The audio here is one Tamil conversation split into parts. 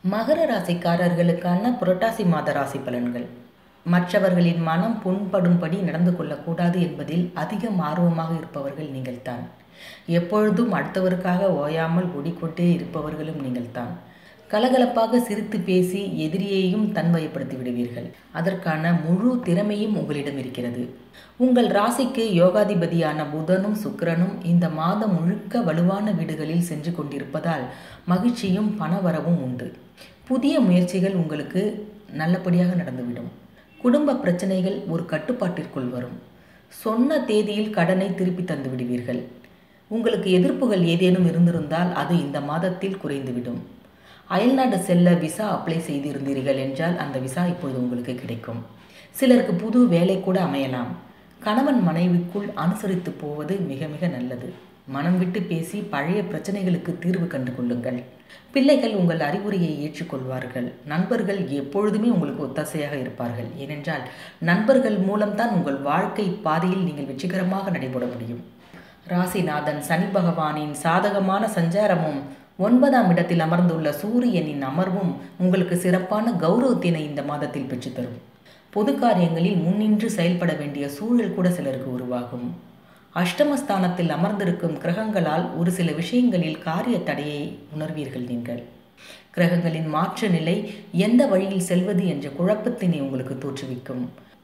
மகர ராசிக்காரர்களுக்கான புரட்டாசி மாத ராசி பலன்கள் மற்றவர்களின் மனம் புண்படும்படி நடந்து கொள்ளக்கூடாது என்பதில் அதிகம் ஆர்வமாக இருப்பவர்கள் நீங்கள்தான் எப்பொழுதும் அடுத்தவருக்காக ஓயாமல் ஓடிக்கொண்டே இருப்பவர்களும் நீங்கள்தான் கலகலப்பாக சிரித்து பேசி எதிரியையும் தன்வயப்படுத்தி விடுவீர்கள் அதற்கான முழு திறமையும் உங்களிடம் இருக்கிறது உங்கள் ராசிக்கு யோகாதிபதியான புதனும் சுக்கிரனும் இந்த மாதம் முழுக்க வலுவான வீடுகளில் சென்று கொண்டிருப்பதால் மகிழ்ச்சியும் பணவரவும் உண்டு புதிய முயற்சிகள் உங்களுக்கு நல்லபடியாக நடந்துவிடும் குடும்ப பிரச்சனைகள் ஒரு கட்டுப்பாட்டிற்குள் வரும் சொன்ன தேதியில் கடனை திருப்பி தந்து விடுவீர்கள் உங்களுக்கு எதிர்ப்புகள் ஏதேனும் இருந்திருந்தால் அது இந்த மாதத்தில் குறைந்துவிடும் அயல்நாடு செல்ல விசா அப்ளை செய்திருந்தீர்கள் என்றால் அந்த விசா இப்பொழுது உங்களுக்கு கிடைக்கும் சிலருக்கு புது வேலை கூட அமையலாம் கணவன் மனைவிக்குள் அனுசரித்து போவது மிக மிக நல்லது மனம் விட்டு பேசி பழைய பிரச்சனைகளுக்கு தீர்வு கண்டு கொள்ளுங்கள் பிள்ளைகள் உங்கள் அறிவுரையை ஏற்றுக்கொள்வார்கள் நண்பர்கள் எப்பொழுதுமே உங்களுக்கு ஒத்தாசையாக இருப்பார்கள் ஏனென்றால் நண்பர்கள் மூலம்தான் உங்கள் வாழ்க்கை பாதையில் நீங்கள் வெற்றிகரமாக நடைபெற முடியும் ராசிநாதன் சனி பகவானின் சாதகமான சஞ்சாரமும் ஒன்பதாம் இடத்தில் அமர்ந்துள்ள சூரியனின் அமர்வும் உங்களுக்கு சிறப்பான கௌரவத்தினை இந்த மாதத்தில் பெற்றுத்தரும் பொது காரியங்களில் முன்னின்று செயல்பட வேண்டிய சூழல் கூட சிலருக்கு உருவாகும் அஷ்டமஸ்தானத்தில் அமர்ந்திருக்கும் கிரகங்களால் ஒரு சில விஷயங்களில் காரிய தடையை உணர்வீர்கள் நீங்கள் கிரகங்களின் மாற்று நிலை எந்த வழியில் செல்வது என்ற குழப்பத்தினை உங்களுக்கு தோற்றுவிக்கும்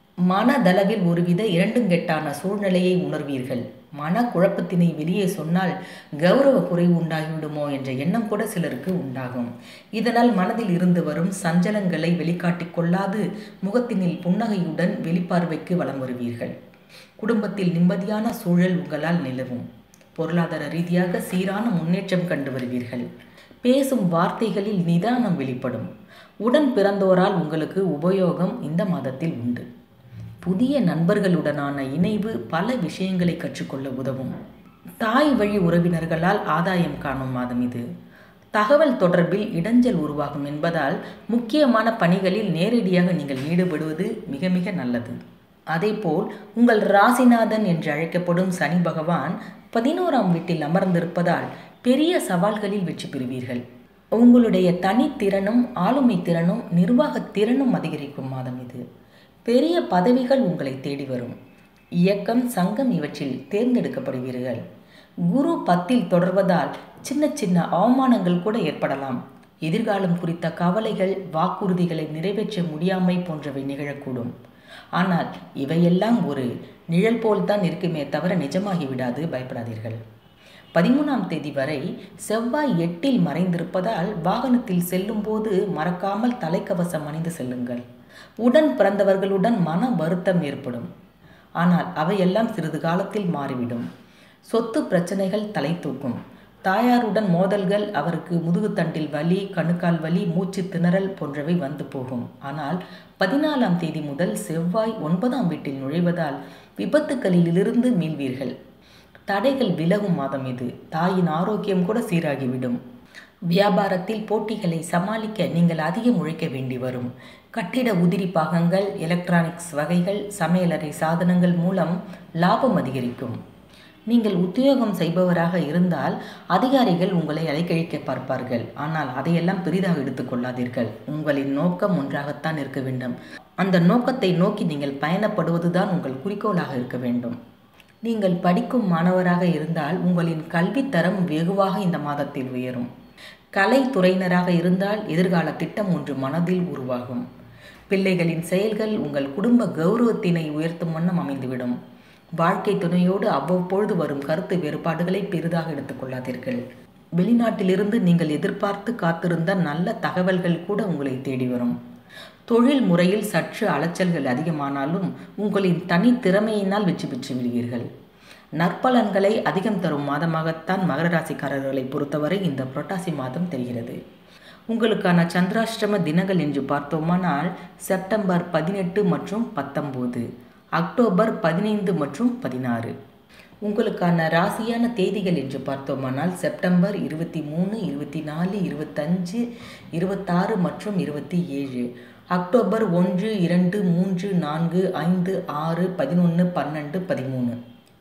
மனதளவில் ஒருவித இரண்டுங்கெட்டான சூழ்நிலையை உணர்வீர்கள் மன குழப்பத்தினை வெளியே சொன்னால் கௌரவ குறைவு உண்டாகிவிடுமோ என்ற எண்ணம் கூட சிலருக்கு உண்டாகும் இதனால் மனதில் இருந்து வரும் சஞ்சலங்களை வெளிக்காட்டிக் கொள்ளாது முகத்தினில் புன்னகையுடன் வெளிப்பார்வைக்கு வலம் வருவீர்கள் குடும்பத்தில் நிம்மதியான சூழல் உங்களால் நிலவும் பொருளாதார ரீதியாக சீரான முன்னேற்றம் கண்டு வருவீர்கள் பேசும் வார்த்தைகளில் நிதானம் வெளிப்படும் உடன் பிறந்தோரால் உங்களுக்கு உபயோகம் இந்த மாதத்தில் உண்டு புதிய நண்பர்களுடனான இணைவு பல விஷயங்களை கற்றுக்கொள்ள உதவும் தாய் வழி உறவினர்களால் ஆதாயம் காணும் மாதம் இது தகவல் தொடர்பில் இடைஞ்சல் உருவாகும் என்பதால் முக்கியமான பணிகளில் நேரடியாக நீங்கள் ஈடுபடுவது மிக மிக நல்லது அதேபோல் உங்கள் ராசிநாதன் என்று அழைக்கப்படும் சனி பகவான் பதினோராம் வீட்டில் அமர்ந்திருப்பதால் பெரிய சவால்களில் வெற்றி பெறுவீர்கள் உங்களுடைய தனித்திறனும் ஆளுமை திறனும் நிர்வாக திறனும் அதிகரிக்கும் மாதம் இது பெரிய பதவிகள் உங்களை தேடி வரும் இயக்கம் சங்கம் இவற்றில் தேர்ந்தெடுக்கப்படுவீர்கள் குரு பத்தில் தொடர்வதால் சின்ன சின்ன அவமானங்கள் கூட ஏற்படலாம் எதிர்காலம் குறித்த கவலைகள் வாக்குறுதிகளை நிறைவேற்ற முடியாமை போன்றவை நிகழக்கூடும் ஆனால் இவையெல்லாம் ஒரு நிழல் போல்தான் இருக்குமே தவிர நிஜமாகி விடாது பயப்படாதீர்கள் பதிமூணாம் தேதி வரை செவ்வாய் எட்டில் மறைந்திருப்பதால் வாகனத்தில் செல்லும்போது மறக்காமல் தலைக்கவசம் அணிந்து செல்லுங்கள் உடன் பிறந்தவர்களுடன் மன வருத்தம் ஏற்படும் ஆனால் அவையெல்லாம் சிறிது காலத்தில் மாறிவிடும் சொத்து பிரச்சனைகள் தலை தூக்கும் தாயாருடன் மோதல்கள் அவருக்கு முதுகுத்தண்டில் வலி கணுக்கால் வலி மூச்சு திணறல் போன்றவை வந்து போகும் ஆனால் பதினாலாம் தேதி முதல் செவ்வாய் ஒன்பதாம் வீட்டில் நுழைவதால் விபத்துக்களிலிருந்து மீள்வீர்கள் தடைகள் விலகும் மாதம் இது தாயின் ஆரோக்கியம் கூட சீராகிவிடும் வியாபாரத்தில் போட்டிகளை சமாளிக்க நீங்கள் அதிகம் உழைக்க வேண்டி வரும் கட்டிட உதிரி பாகங்கள் எலக்ட்ரானிக்ஸ் வகைகள் சமையலறை சாதனங்கள் மூலம் லாபம் அதிகரிக்கும் நீங்கள் உத்தியோகம் செய்பவராக இருந்தால் அதிகாரிகள் உங்களை அலைக்கழிக்க பார்ப்பார்கள் ஆனால் அதையெல்லாம் பெரிதாக எடுத்துக்கொள்ளாதீர்கள் உங்களின் நோக்கம் ஒன்றாகத்தான் இருக்க வேண்டும் அந்த நோக்கத்தை நோக்கி நீங்கள் பயணப்படுவதுதான் உங்கள் குறிக்கோளாக இருக்க வேண்டும் நீங்கள் படிக்கும் மாணவராக இருந்தால் உங்களின் கல்வித்தரம் வெகுவாக இந்த மாதத்தில் உயரும் கலைத்துறையினராக இருந்தால் எதிர்கால திட்டம் ஒன்று மனதில் உருவாகும் பிள்ளைகளின் செயல்கள் உங்கள் குடும்ப கௌரவத்தினை உயர்த்தும் வண்ணம் அமைந்துவிடும் வாழ்க்கை துணையோடு அவ்வப்பொழுது வரும் கருத்து வேறுபாடுகளை பெரிதாக எடுத்துக்கொள்ளாதீர்கள் வெளிநாட்டிலிருந்து நீங்கள் எதிர்பார்த்து காத்திருந்த நல்ல தகவல்கள் கூட உங்களை தேடி வரும் தொழில் முறையில் சற்று அலைச்சல்கள் அதிகமானாலும் உங்களின் தனித்திறமையினால் வெற்றி பெற்று விடுவீர்கள் நற்பலன்களை அதிகம் தரும் மாதமாகத்தான் மகர ராசிக்காரர்களை பொறுத்தவரை இந்த புரட்டாசி மாதம் தெரிகிறது உங்களுக்கான சந்திராஷ்டம தினங்கள் என்று பார்த்தோமானால் செப்டம்பர் பதினெட்டு மற்றும் பத்தொம்போது அக்டோபர் பதினைந்து மற்றும் பதினாறு உங்களுக்கான ராசியான தேதிகள் என்று பார்த்தோமானால் செப்டம்பர் இருபத்தி மூணு இருபத்தி நாலு இருபத்தஞ்சு இருபத்தாறு மற்றும் இருபத்தி ஏழு அக்டோபர் ஒன்று இரண்டு மூன்று நான்கு ஐந்து ஆறு பதினொன்று பன்னெண்டு பதிமூணு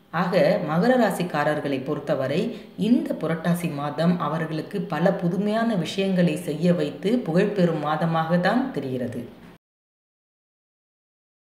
ஆக மகர ராசிக்காரர்களை பொறுத்தவரை இந்த புரட்டாசி மாதம் அவர்களுக்கு பல புதுமையான விஷயங்களை செய்ய வைத்து புகழ்பெறும் மாதமாக தான் தெரிகிறது